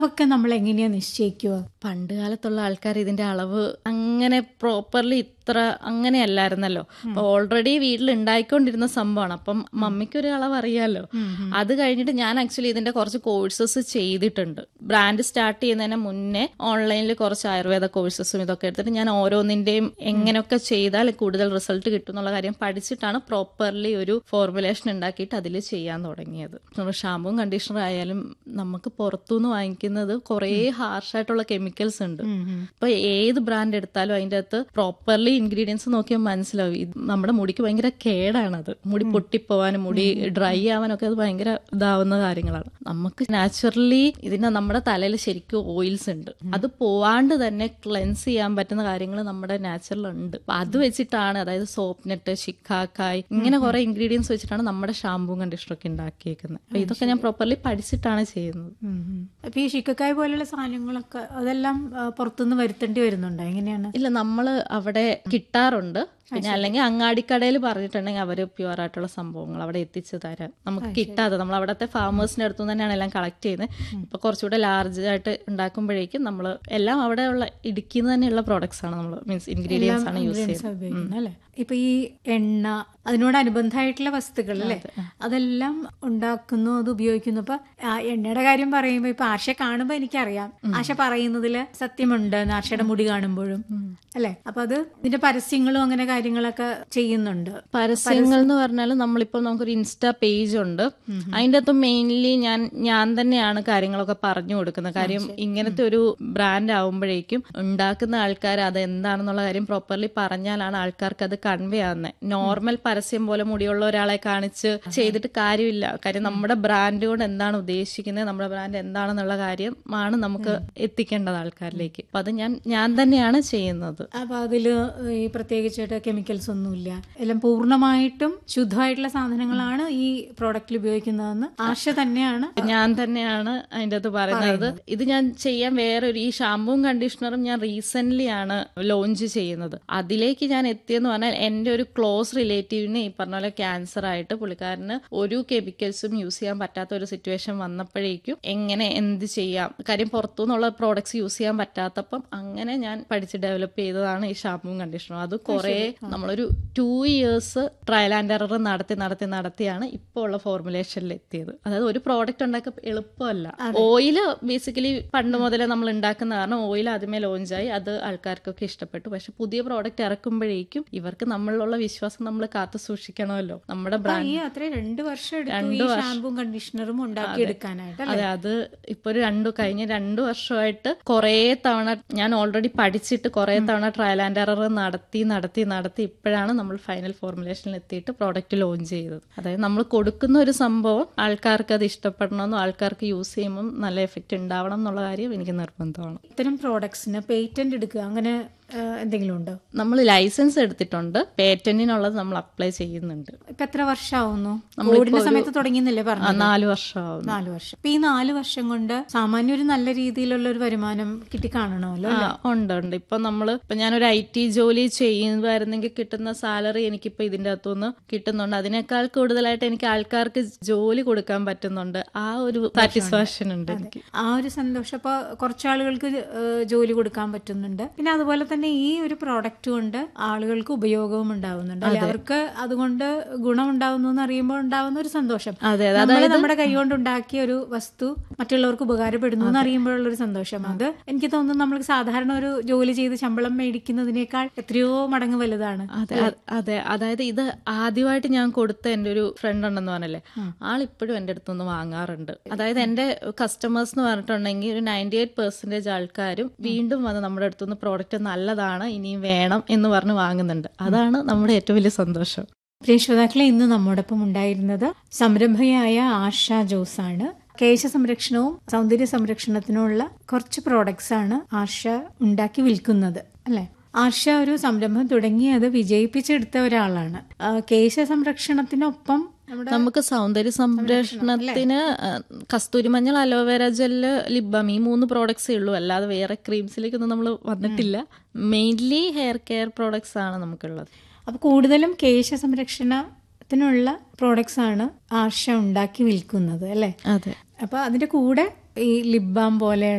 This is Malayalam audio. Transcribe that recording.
ഒക്കെ നമ്മൾ എങ്ങനെയാ നിശ്ചയിക്കുക പണ്ട് കാലത്തുള്ള ആൾക്കാർ ഇതിന്റെ അളവ് അങ്ങനെ പ്രോപ്പർലി ഇത്ര അങ്ങനെയല്ലായിരുന്നല്ലോ അപ്പൊ ഓൾറെഡി വീട്ടിൽ ഉണ്ടായിക്കൊണ്ടിരുന്ന സംഭവമാണ് അപ്പം മമ്മിക്ക് ഒരു അളവ് അറിയാലോ അത് കഴിഞ്ഞിട്ട് ഞാൻ ആക്ച്വലി ഇതിന്റെ കുറച്ച് കോഴ്സസ് ചെയ്തിട്ടുണ്ട് ബ്രാൻഡ് സ്റ്റാർട്ട് ചെയ്യുന്നതിന് മുന്നേ ഓൺലൈനിൽ കുറച്ച് ആയുർവേദ കോഴ്സസും ഇതൊക്കെ എടുത്തിട്ട് ഞാൻ ഓരോന്നിന്റെയും എങ്ങനെയൊക്കെ ചെയ്താൽ കൂടുതൽ റിസൾട്ട് കിട്ടും എന്നുള്ള കാര്യം പഠിച്ചിട്ടാണ് പ്രോപ്പർലി ഒരു ഫോർമുലേഷൻ ഉണ്ടാക്കിയിട്ട് അതിൽ ചെയ്യാൻ തുടങ്ങിയത് നമ്മൾ ഷാമ്പുവും കണ്ടീഷണർ ആയാലും നമുക്ക് പുറത്തുനിന്ന് വാങ്ങിക്കുന്നത് കുറേ ഹാർഷായിട്ടുള്ള കെമിക്കൽസ് ഉണ്ട് ഇപ്പൊ ഏത് ബ്രാൻഡ് എടുത്താലും അതിന്റെ അകത്ത് പ്രോപ്പർലി ഇൻഗ്രീഡിയൻസ് നോക്കിയാൽ മനസ്സിലാവും ഇത് നമ്മുടെ മുടിക്ക് ഭയങ്കര കേടാണത് മുടി പൊട്ടിപ്പോവാനും മുടി ഡ്രൈ ആവാനൊക്കെ അത് ഭയങ്കര ഇതാവുന്ന കാര്യങ്ങളാണ് നമുക്ക് നാച്ചുറലി ഇതിന് നമ്മുടെ തലയിൽ ശരിക്കും ഓയിൽസ് ഉണ്ട് അത് പോവാണ്ട് തന്നെ ക്ലെൻസ് ചെയ്യാൻ പറ്റുന്ന കാര്യങ്ങൾ നമ്മുടെ നാച്ചുറൽ ഉണ്ട് അപ്പൊ അത് വെച്ചിട്ടാണ് അതായത് സോപ്പ് നെറ്റ് ഷിക്കാക്കായ് ഇങ്ങനെ കുറെ ഇൻഗ്രീഡിയൻസ് വെച്ചിട്ടാണ് നമ്മുടെ ഷാമ്പൂ കണ്ടീഷണർ ഒക്കെ ഉണ്ടാക്കിയേക്കുന്നത് അപ്പൊ ഇതൊക്കെ ഞാൻ പ്രോപ്പർലി പഠിച്ചിട്ടാണ് ചെയ്യുന്നത് അപ്പൊ ഈ ഷിക്കക്കായ പോലുള്ള സാധനങ്ങളൊക്കെ അതെല്ലാം ആ, പുറത്തുനിന്ന് വരുത്തേണ്ടി വരുന്നുണ്ടോ എങ്ങനെയാണ് ഇല്ല നമ്മള് അവിടെ കിട്ടാറുണ്ട് പിന്നെ അല്ലെങ്കിൽ അങ്ങാടിക്കടയിൽ പറഞ്ഞിട്ടുണ്ടെങ്കിൽ അവര് പ്യുവർ ആയിട്ടുള്ള സംഭവങ്ങൾ അവിടെ എത്തിച്ചു തരാൻ നമുക്ക് കിട്ടാതെ നമ്മൾ അവിടുത്തെ ഫാമേഴ്സിന്റെ അടുത്തു തന്നെയാണ് എല്ലാം കളക്ട് ചെയ്യുന്നത് ഇപ്പൊ കുറച്ചുകൂടെ ലാർജ് ആയിട്ട് ഉണ്ടാക്കുമ്പോഴേക്കും നമ്മൾ എല്ലാം അവിടെ ഉള്ള ഇടുക്കിന്ന് തന്നെയുള്ള പ്രോഡക്ട്സ് ആണ് നമ്മൾ മീൻസ് ഇൻഗ്രീഡിയൻസ് ആണ് യൂസ് ചെയ്യുന്നത് ഉപയോഗിക്കുന്നത് അല്ലെ ഇപ്പൊ ഈ എണ്ണ അതിനോടനുബന്ധമായിട്ടുള്ള വസ്തുക്കൾ അല്ലേ അതെല്ലാം ഉണ്ടാക്കുന്നു അത് ഉപയോഗിക്കുന്നു അപ്പൊ ആ എണ്ണയുടെ കാര്യം പറയുമ്പോ ഇപ്പൊ ആശ കാണുമ്പോ എനിക്കറിയാം ആശ പറയുന്നതില് സത്യമുണ്ട് എന്ന് ആശയുടെ മുടി കാണുമ്പോഴും അല്ലെ അപ്പൊ അത് ഇതിന്റെ പരസ്യങ്ങളും അങ്ങനെ കാര്യങ്ങളൊക്കെ ചെയ്യുന്നുണ്ട് പരസ്യങ്ങൾ എന്ന് പറഞ്ഞാൽ നമ്മളിപ്പോൾ നമുക്കൊരു ഇൻസ്റ്റാ പേജ് ഉണ്ട് അതിൻ്റെ അകത്ത് മെയിൻലി ഞാൻ ഞാൻ തന്നെയാണ് കാര്യങ്ങളൊക്കെ പറഞ്ഞു കൊടുക്കുന്നത് കാര്യം ഇങ്ങനത്തെ ഒരു ബ്രാൻഡ് ആവുമ്പോഴേക്കും ഉണ്ടാക്കുന്ന ആൾക്കാർ അത് എന്താണെന്നുള്ള കാര്യം പ്രോപ്പർലി പറഞ്ഞാലാണ് ആൾക്കാർക്ക് അത് കൺവേ ആവുന്നത് നോർമൽ പരസ്യം പോലെ മുടിയുള്ള ഒരാളെ കാണിച്ച് ചെയ്തിട്ട് കാര്യമില്ല കാര്യം നമ്മുടെ ബ്രാൻഡ് കൊണ്ട് എന്താണ് ഉദ്ദേശിക്കുന്നത് നമ്മുടെ ബ്രാൻഡ് എന്താണെന്നുള്ള കാര്യമാണ് നമുക്ക് എത്തിക്കേണ്ടത് ആൾക്കാരിലേക്ക് അപ്പൊ അത് ഞാൻ ഞാൻ തന്നെയാണ് ചെയ്യുന്നത് അപ്പൊ അതില് ഈ പ്രത്യേകിച്ചായിട്ട് കെമിക്കൽസ് ഒന്നുമില്ല എല്ലാം പൂർണ്ണമായിട്ടും ശുദ്ധമായിട്ടുള്ള സാധനങ്ങളാണ് ഈ പ്രോഡക്റ്റിൽ ഉപയോഗിക്കുന്നതെന്ന് ആശ തന്നെയാണ് ഞാൻ തന്നെയാണ് അതിൻ്റെ അകത്ത് പറയുന്നത് ഇത് ഞാൻ ചെയ്യാൻ വേറൊരു ഈ ഷാമ്പുവും കണ്ടീഷണറും ഞാൻ റീസെന്റ് ആണ് ലോഞ്ച് ചെയ്യുന്നത് അതിലേക്ക് ഞാൻ എത്തിയെന്ന് പറഞ്ഞാൽ എൻ്റെ ഒരു ക്ലോസ് റിലേറ്റീവിന് ഈ പറഞ്ഞ പോലെ ക്യാൻസർ ആയിട്ട് പുള്ളിക്കാരന് ഒരു കെമിക്കൽസും യൂസ് ചെയ്യാൻ പറ്റാത്ത ഒരു സിറ്റുവേഷൻ വന്നപ്പോഴേക്കും എങ്ങനെ എന്ത് ചെയ്യാം കാര്യം പുറത്തുനിന്നുള്ള പ്രോഡക്ട്സ് യൂസ് ചെയ്യാൻ പറ്റാത്തപ്പം അങ്ങനെ ഞാൻ പഠിച്ച് ഡെവലപ്പ് ചെയ്തതാണ് ഈ ഷാമ്പുവും കണ്ടീഷണറും അത് കുറേ നമ്മളൊരു two years trial and error നടത്തി നടത്തി നടത്തിയാണ് ഇപ്പോൾ ഉള്ള ഫോർമുലേഷനിൽ എത്തിയത് അതായത് ഒരു പ്രോഡക്റ്റ് ഉണ്ടാക്കാൻ എളുപ്പമല്ല ഓയില് ബേസിക്കലി പണ്ട് മുതലേ നമ്മൾ ഉണ്ടാക്കുന്ന കാരണം ഓയിൽ ആദ്യമേ ലോഞ്ചായി അത് ആൾക്കാർക്കൊക്കെ ഇഷ്ടപ്പെട്ടു പക്ഷെ പുതിയ പ്രോഡക്റ്റ് ഇറക്കുമ്പോഴേക്കും ഇവർക്ക് നമ്മളിലുള്ള വിശ്വാസം നമ്മൾ കാത്തു സൂക്ഷിക്കണമല്ലോ നമ്മുടെ ബ്രാൻഡ് ഈ അത്ര രണ്ട് വർഷം എടുത്തു ഈ ഷാമ്പും കണ്ടീഷണറും ഉണ്ടാക്കിയെടുക്കാനായിട്ട് അതെ അത് ഇപ്പൊ ഒരു രണ്ടു കഴിഞ്ഞ രണ്ടു വർഷമായിട്ട് കുറേ തവണ ഞാൻ ഓൾറെഡി പഠിച്ചിട്ട് കുറേ തവണ ട്രയൽ ആൻഡ് എറർ നടത്തി നടത്തി നടത്തി ഇപ്പോഴാണ് നമ്മൾ ഫൈനൽ ഫോർമുലേഷനിൽ എത്തിയിട്ട് പ്രോഡക്റ്റ് ലോഞ്ച് ചെയ്തത് അതായത് നമ്മൾ കൊടുക്കുന്ന ഒരു സംഭവം ആൾക്കാർക്ക് അത് ഇഷ്ടപ്പെടണമെന്നും ആൾക്കാർക്ക് യൂസ് ചെയ്യുമ്പോൾ നല്ല എഫക്റ്റ് ഉണ്ടാവണം എന്നുള്ള കാര്യം എനിക്ക് നിർബന്ധമാണ് ഇത്തരം പ്രോഡക്ട്സിന് പേറ്റന്റ് എടുക്കുക അങ്ങനെ ആ, എന്തെങ്കിലും ഉണ്ടോ നമ്മൾ ലൈസൻസ് എടുത്തിട്ടുണ്ട് പേറ്റന്റിനുള്ളത് നമ്മൾ അപ്ലൈ ചെയ്യുന്നുണ്ട് ഇപ്പൊ എത്ര വർഷമാവുന്നു കോവിഡിന്റെ സമയത്ത് തുടങ്ങിയെന്നല്ലേ ആ, പറഞ്ഞു നാല് വർഷമാവും നാല് വർഷം ഇപ്പൊ ഈ നാല് വർഷം കൊണ്ട് സാമാന്യ ഒരു നല്ല രീതിയിലുള്ള ഒരു വരുമാനം കിട്ടി കാണണമല്ലോ ആ, ഉണ്ട് ഉണ്ട് ഇപ്പൊ നമ്മള് ഇപ്പൊ ഞാനൊരു ഐ ടി ജോലി ചെയ്യുമായിരുന്നെങ്കിൽ കിട്ടുന്ന സാലറി എനിക്കിപ്പോ ഇതിന്റെ അകത്തുനിന്ന് കിട്ടുന്നുണ്ട് അതിനേക്കാൾ കൂടുതലായിട്ട് എനിക്ക് ആൾക്കാർക്ക് ജോലി കൊടുക്കാൻ പറ്റുന്നുണ്ട് ആ ഒരു സാറ്റിസ്ഫാക്ഷൻ ഉണ്ട് എനിക്ക് ആ ഒരു സന്തോഷം ഇപ്പൊ കുറച്ചാളുകൾക്ക് ഏഹ്, ജോലി കൊടുക്കാൻ പറ്റുന്നുണ്ട് പിന്നെ അതുപോലെ തന്നെ ഈ ഒരു പ്രോഡക്റ്റ് കൊണ്ട് ആളുകൾക്ക് ഉപയോഗവും ഉണ്ടാവുന്നുണ്ട് അല്ലെ അവർക്ക് അതുകൊണ്ട് ഗുണം ഉണ്ടാവുന്നു എന്ന് അറിയുമ്പോൾ ഉണ്ടാവുന്ന ഒരു സന്തോഷം അതെ നമ്മള് നമ്മുടെ കൈ കൊണ്ട് ഉണ്ടാക്കിയ ഒരു വസ്തു മറ്റുള്ളവർക്ക് ഉപകാരപ്പെടുന്നു എന്ന് അറിയുമ്പോഴുള്ള ഒരു സന്തോഷം അത് എനിക്ക് തോന്നുന്നു നമ്മൾ സാധാരണ ഒരു ജോലി ചെയ്ത് ശമ്പളം മേടിക്കുന്നതിനേക്കാൾ എത്രയോ മടങ്ങ് വലുതാണ് അതെ അ- അതെ അതായത് ഇത് ആദ്യമായിട്ട് ഞാൻ കൊടുത്ത എൻ്റെ ഒരു ഫ്രണ്ട് ഉണ്ടെന്ന് പറഞ്ഞല്ലേ ആൾ ഇപ്പോഴും എൻ്റെ അടുത്തുനിന്ന് വാങ്ങാറുണ്ട് അതായത് എൻ്റെ കസ്റ്റമേഴ്സ് എന്ന് പറഞ്ഞിട്ടുണ്ടെങ്കിൽ ഒരു നയൻറ്റി എയ്റ്റ് പെർസെൻറ്റേജ് ആൾക്കാരും വീണ്ടും വന്ന് നമ്മുടെ അടുത്തുനിന്ന് പ്രോഡക്റ്റ് നല്ലതാണ് ഇനിയും വേണം എന്ന് പറഞ്ഞ് വാങ്ങുന്നുണ്ട് അതാണ് നമ്മുടെ ഏറ്റവും വലിയ സന്തോഷം പ്രിയ ശ്രോതാക്കളെ ഇന്ന് നമ്മോടൊപ്പം ഉണ്ടായിരുന്നത് സംരംഭകയായ ആശ ജോസ് ആണ് കേശ സംരക്ഷണവും സൗന്ദര്യ സംരക്ഷണത്തിനുമുള്ള കുറച്ച് പ്രോഡക്ട്സ് ആണ് ആശ ഉണ്ടാക്കി വിൽക്കുന്നത് അല്ലെ ആശ ഒരു സംരംഭം തുടങ്ങി അത് വിജയിപ്പിച്ചെടുത്ത ഒരാളാണ് ആ, കേശ സംരക്ഷണത്തിനൊപ്പം നമ്മുടെ നമുക്ക് സൗന്ദര്യ സംരക്ഷണത്തിന് ആ, കസ്തൂരി മഞ്ഞൾ അലോവേര ജെല്ല് ലിബം ഈ മൂന്ന് പ്രോഡക്ട്സേ ഉള്ളൂ അല്ലാതെ വേറെ ക്രീംസിലേക്കൊന്നും നമ്മൾ വന്നിട്ടില്ല മെയിൻലി ഹെയർ കെയർ പ്രോഡക്ട്സ് ആണ് നമുക്കുള്ളത് അപ്പൊ കൂടുതലും കേശ സംരക്ഷണത്തിനുള്ള പ്രോഡക്ട്സ് ആണ് ആശ ഉണ്ടാക്കി വിൽക്കുന്നത് അല്ലെ അതെ അപ്പോൾ അതിന്റെ കൂടെ ഈ ലിപ് ബാം പോലെ